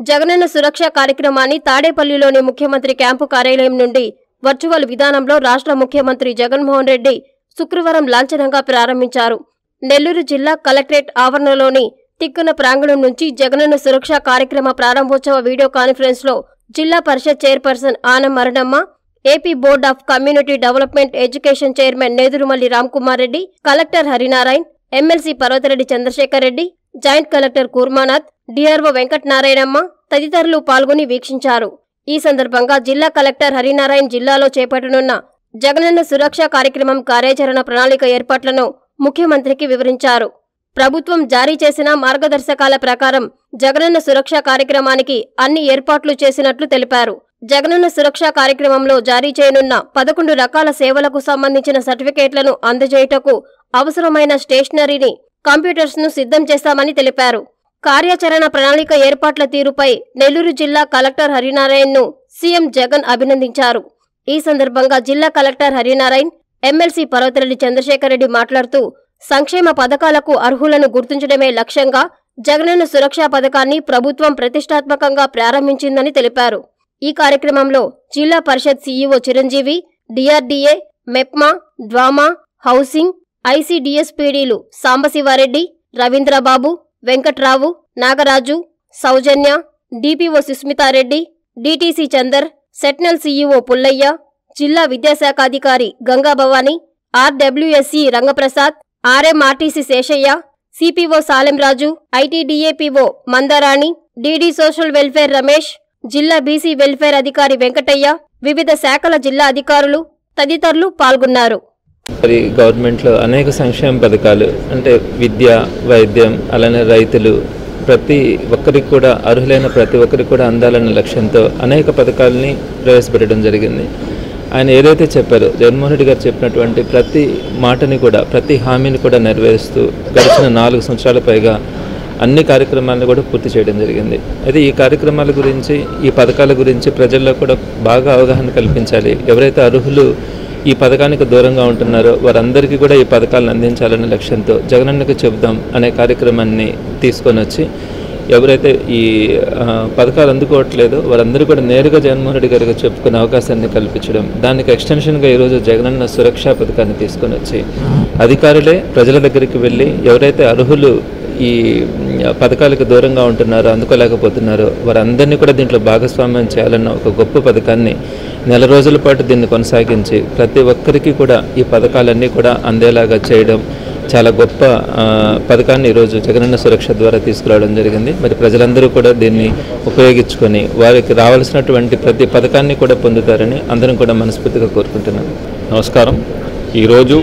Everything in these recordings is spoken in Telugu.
జగనన్న సురక్ష కార్యక్రమాన్ని తాడేపల్లిలోని ముఖ్యమంత్రి క్యాంపు కార్యాలయం నుండి వర్చువల్ విధానంలో రాష్ట్ర ముఖ్యమంత్రి జగన్మోహన్ రెడ్డి శుక్రవారం లాంఛనంగా ప్రారంభించారు నెల్లూరు జిల్లా కలెక్టరేట్ ఆవరణలోని తిక్కున ప్రాంగణం నుంచి జగనన్న సురక్ష కార్యక్రమ ప్రారంభోత్సవ వీడియో కాన్ఫరెన్స్ లో Zilla Parishad chairperson Anam Maranamma AP board of community development education chairman Nedurumalli Ramkumar Reddy collector Harinarayan MLC Parvathareddy Chandrasekhar Reddy joint collector Kurmanath DRO Venkatanarayanamma తదితరులు పాల్గొని వీక్షించారు ఈ సందర్భంగా జిల్లా కలెక్టర్ హరినారాయణ్ జిల్లాలో చేపట్టనున్న జగనన్న సురక్ష కార్యక్రమం కార్యాచరణ ప్రణాళిక ఏర్పాట్లను ముఖ్యమంత్రికి వివరించారు ప్రభుత్వం జారీ చేసిన మార్గదర్శకాల ప్రకారం జగనన్న సురక్ష కార్యక్రమానికి అన్ని ఏర్పాట్లు చేసినట్లు తెలిపారు జగనన్న సురక్ష కార్యక్రమంలో జారీ చేయనున్న పదకొండు రకాల సేవలకు సంబంధించిన సర్టిఫికేట్లను అందజేయుటకు అవసరమైన స్టేషనరీని కంప్యూటర్స్ ను సిద్ధం చేస్తామని తెలిపారు కార్యాచరణ ప్రణాళిక ఏర్పాట్ల తీరుపై నెల్లూరు జిల్లా కలెక్టర్ హరినారాయణ్ ను సీఎం జగన్ అభినందించారు ఈ సందర్భంగా జిల్లా కలెక్టర్ హరినారాయణ్ ఎమ్మెల్సీ పర్వతరెడ్డి చంద్రశేఖర్ రెడ్డి మాట్లాడుతూ సంక్షేమ పథకాలకు అర్హులను గుర్తించడమే లక్ష్యంగా జగనన్న సురక్ష పథకాన్ని ప్రభుత్వం ప్రతిష్టాత్మకంగా ప్రారంభించిందని తెలిపారు ఈ కార్యక్రమంలో Zilla Parishad CEO Chiranjeevi DRDA MEPMA DWAMA housing ఐసీడీఎస్పీడీలు Sambasivareddy Ravindrababu Venkatrao Nagaraju Soujanya DPO Sushmitareddy DTC Chandar SETNEL CEO Pullaiah జిల్లా విద్యాశాఖాధికారి Gangabhavani RWS SE Rangaprasad RM RTC Seshaiah CPO Salemraju ITDA PO Mandarani DD social welfare Ramesh జిల్లా బీసీ వెల్ఫేర్ అధికారి వెంకటయ్య వివిధ శాఖల జిల్లా అధికారులు తదితరులు పాల్గొన్నారు మరి గవర్నమెంట్లో అనేక సంక్షేమ పథకాలు అంటే విద్య వైద్యం అలానే రైతులు ప్రతి ఒక్కరికి కూడా అర్హులైన ప్రతి ఒక్కరికి కూడా అందాలన్న లక్ష్యంతో అనేక పథకాలని ప్రవేశపెట్టడం జరిగింది ఆయన ఏదైతే చెప్పారో జగన్మోహన్ రెడ్డి గారు చెప్పినటువంటి ప్రతి మాటని కూడా ప్రతి హామీని కూడా నెరవేరుస్తూ గడిచిన నాలుగు సంవత్సరాల పైగా అన్ని కార్యక్రమాలను కూడా పూర్తి చేయడం జరిగింది అయితే ఈ కార్యక్రమాల గురించి ఈ పథకాల గురించి ప్రజల్లో కూడా బాగా అవగాహన కల్పించాలి ఎవరైతే అర్హులు ఈ పథకానికి దూరంగా ఉంటున్నారో వారందరికీ కూడా ఈ పథకాలను అందించాలనే లక్ష్యంతో జగనన్నకు చెబుదాం అనే కార్యక్రమాన్ని తీసుకొని వచ్చి ఎవరైతే ఈ ఆ, పథకాలు అందుకోవట్లేదో వారందరూ కూడా నేరుగా జగన్మోహన్ రెడ్డి గారికి చెప్పుకునే అవకాశాన్ని కల్పించడం దానికి ఎక్స్టెన్షన్గా ఈరోజు జగనన్న సురక్ష పథకాన్ని తీసుకొని వచ్చి అధికారులే ప్రజల దగ్గరికి వెళ్ళి ఎవరైతే అర్హులు ఈ మ్, పథకాలకు దూరంగా ఉంటున్నారో అందుకోలేకపోతున్నారో వారందరినీ కూడా దీంట్లో భాగస్వామ్యం చేయాలన్న ఒక గొప్ప పథకాన్ని నెల రోజుల పాటు దీన్ని కొనసాగించి ప్రతి ఒక్కరికి కూడా ఈ పథకాలన్నీ కూడా అందేలాగా చేయడం చాలా గొప్ప ఆ, పథకాన్ని ఈరోజు జగనన్న సురక్ష ద్వారా తీసుకురావడం జరిగింది మరి ప్రజలందరూ కూడా దీన్ని ఉపయోగించుకొని వారికి రావాల్సినటువంటి ప్రతి పథకాన్ని కూడా పొందుతారని అందరం కూడా మనస్ఫూర్తిగా కోరుకుంటున్నాను నమస్కారం ఈరోజు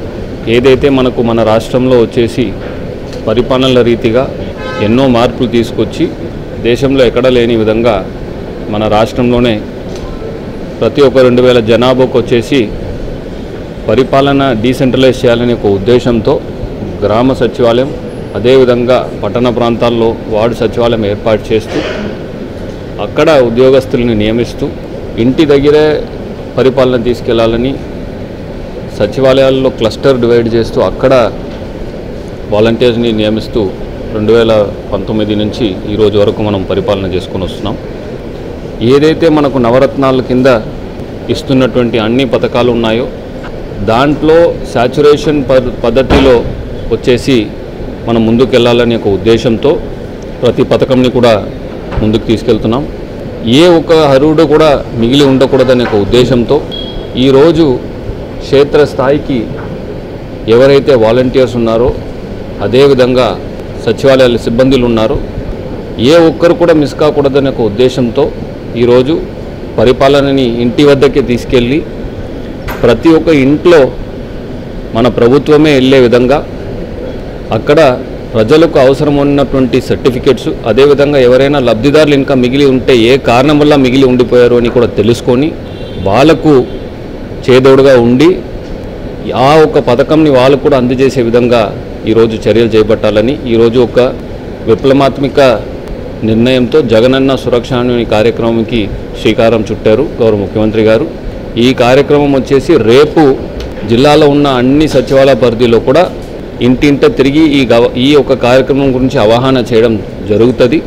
ఏదైతే మనకు మన రాష్ట్రంలో వచ్చేసి పరిపాలనల రీతిగా ఎన్నో మార్పులు తీసుకొచ్చి దేశంలో ఎక్కడ లేని విధంగా మన రాష్ట్రంలోనే ప్రతి ఒక్క రెండు వేల జనాభాకు వచ్చేసి పరిపాలన డీసెంట్రలైజ్ చేయాలనే ఒక ఉద్దేశంతో గ్రామ సచివాలయం అదేవిధంగా పట్టణ ప్రాంతాల్లో వార్డు సచివాలయం ఏర్పాటు చేస్తూ అక్కడ ఉద్యోగస్తుల్ని నియమిస్తూ ఇంటి దగ్గరే పరిపాలన తీసుకెళ్లాలని సచివాలయాల్లో క్లస్టర్ డివైడ్ చేస్తూ అక్కడ వాలంటీర్స్ని నియమిస్తూ రెండు వేల పంతొమ్మిది నుంచి ఈ రోజు వరకు మనం పరిపాలన చేసుకొని వస్తున్నాం ఏదైతే మనకు నవరత్నాల కింద ఇస్తున్నటువంటి అన్ని పథకాలు ఉన్నాయో దాంట్లో శాచురేషన్ పద్ పద్ధతిలో వచ్చేసి మనం ముందుకు వెళ్ళాలనే ఒక ఉద్దేశంతో ప్రతి పథకంని కూడా ముందుకు తీసుకెళ్తున్నాం ఏ ఒక్క అర్హుడు కూడా మిగిలి ఉండకూడదనే ఒక ఉద్దేశంతో ఈరోజు క్షేత్రస్థాయికి ఎవరైతే వాలంటీర్స్ ఉన్నారో అదేవిధంగా సచివాలయాల సిబ్బందులు ఉన్నారో ఏ ఒక్కరు కూడా మిస్ కాకూడదనే ఒక ఉద్దేశంతో ఈరోజు పరిపాలనని ఇంటి వద్దకే తీసుకెళ్ళి ప్రతి ఒక్క ఇంట్లో మన ప్రభుత్వమే వెళ్ళే విధంగా అక్కడ ప్రజలకు అవసరం ఉన్నటువంటి సర్టిఫికెట్స్ అదేవిధంగా ఎవరైనా లబ్ధిదారులు ఇంకా మిగిలి ఉంటే ఏ కారణం వల్ల మిగిలి ఉండిపోయారు అని కూడా తెలుసుకొని వాళ్ళకు చేదోడుగా ఉండి ఆ ఒక పథకంని వాళ్ళు కూడా అందజేసే విధంగా ఈరోజు చర్యలు చేపట్టాలని ఈరోజు ఒక విప్లవాత్మిక నిర్ణయంతో జగనన్న సురక్ష అనే కార్యక్రమంకి శ్రీకారం చుట్టారు గౌరవ ముఖ్యమంత్రి గారు ఈ కార్యక్రమం వచ్చేసి రేపు జిల్లాలో ఉన్న అన్ని సచివాలయ పరిధిలో కూడా ఇంటింట తిరిగి ఈ గవ ఈ ఒక కార్యక్రమం గురించి అవగాహన చేయడం జరుగుతుంది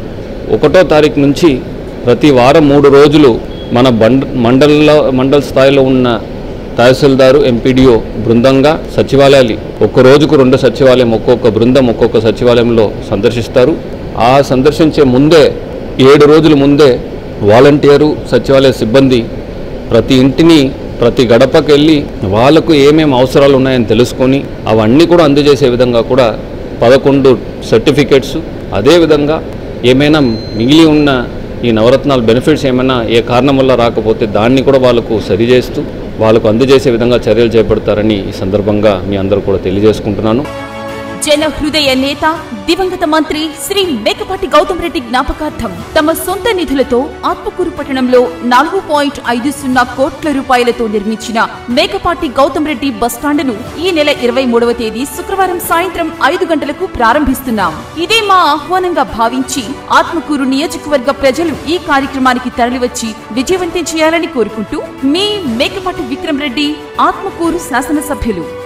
ఒకటో తారీఖు నుంచి ప్రతి వారం మూడు రోజులు మన బండ మండల్లో మండల స్థాయిలో ఉన్న తహసీల్దారు ఎంపీడీఓ బృందంగా సచివాలయాలు ఒక్క రోజుకు రెండు సచివాలయం ఒక్కొక్క బృందం ఒక్కొక్క సచివాలయంలో సందర్శిస్తారు ఆ సందర్శించే ముందే ఏడు రోజుల ముందే వాలంటీరు సచివాలయ సిబ్బంది ప్రతి ఇంటిని ప్రతి గడపకి వెళ్ళి వాళ్ళకు ఏమేమి అవసరాలు ఉన్నాయని తెలుసుకొని అవన్నీ కూడా అందజేసే విధంగా కూడా పదకొండు సర్టిఫికేట్స్ అదేవిధంగా ఏమైనా మిగిలి ఉన్న ఈ నవరత్నాల బెనిఫిట్స్ ఏమైనా ఏ కారణం వల్ల రాకపోతే దాన్ని కూడా వాళ్ళకు సరిచేస్తూ వాళ్ళకు అందజేసే విధంగా చర్యలు చేపడతారని ఈ సందర్భంగా మీ అందరూ కూడా తెలియజేసుకుంటున్నాను జన హృదయ నేత దివంగత మంత్రి శ్రీ మేకపాటి గౌతమ్ రెడ్డి జ్ఞాపకార్థం తమ సొంత నిధులతో ఆత్మకూరు పట్టణంలో నాలుగు పాయింట్ ఐదు సున్నా కోట్ల రూపాయలతో నిర్మించిన మేకపాటి గౌతమ్ రెడ్డి బస్టాండును ఈ నెల ఇరవై మూడవ తేదీ శుక్రవారం సాయంత్రం ఐదు గంటలకు ప్రారంభిస్తున్నాం ఇదే మా ఆహ్వానంగా భావించి ఆత్మకూరు నియోజకవర్గ ప్రజలు ఈ కార్యక్రమానికి తరలివచ్చి విజయవంతం చేయాలని కోరుకుంటూ మీ మేకపాటి విక్రమ్ రెడ్డి ఆత్మకూరు శాసనసభ్యులు